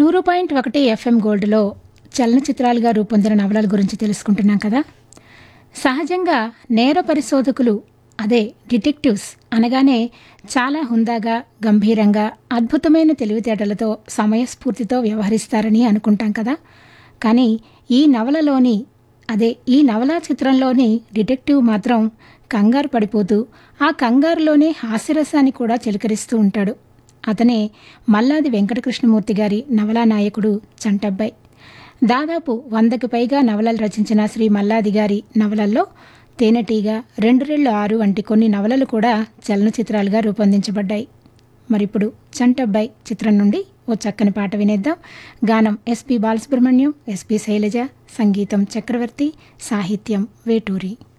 నూరు పాయింట్ ఒకటి ఎఫ్ఎం గోల్డ్లో చలనచిత్రాలుగా రూపొందిన నవలల గురించి తెలుసుకుంటున్నాం కదా సహజంగా నేర పరిశోధకులు అదే డిటెక్టివ్స్ అనగానే చాలా హుందాగా గంభీరంగా అద్భుతమైన తెలివితేటలతో సమయస్ఫూర్తితో వ్యవహరిస్తారని అనుకుంటాం కదా కానీ ఈ నవలలోని అదే ఈ నవలా చిత్రంలోని డిటెక్టివ్ మాత్రం కంగారు పడిపోతూ ఆ కంగారులోనే హాస్యరసాన్ని కూడా చిలకరిస్తూ ఉంటాడు అతనే మల్లాది వెంకటకృష్ణమూర్తి గారి నవలా నాయకుడు చంటబ్బాయి దాదాపు వందకు పైగా నవలలు రచించిన శ్రీ మల్లాది గారి నవలల్లో తేనెటీగ రెండు రెళ్ళు ఆరు వంటి కొన్ని నవలలు కూడా చలనచిత్రాలుగా రూపొందించబడ్డాయి మరిప్పుడు చంటబ్బాయి చిత్రం నుండి ఓ చక్కని పాట వినేద్దాం గానం ఎస్పి బాలసుబ్రహ్మణ్యం ఎస్పి శైలజ సంగీతం చక్రవర్తి సాహిత్యం వేటూరి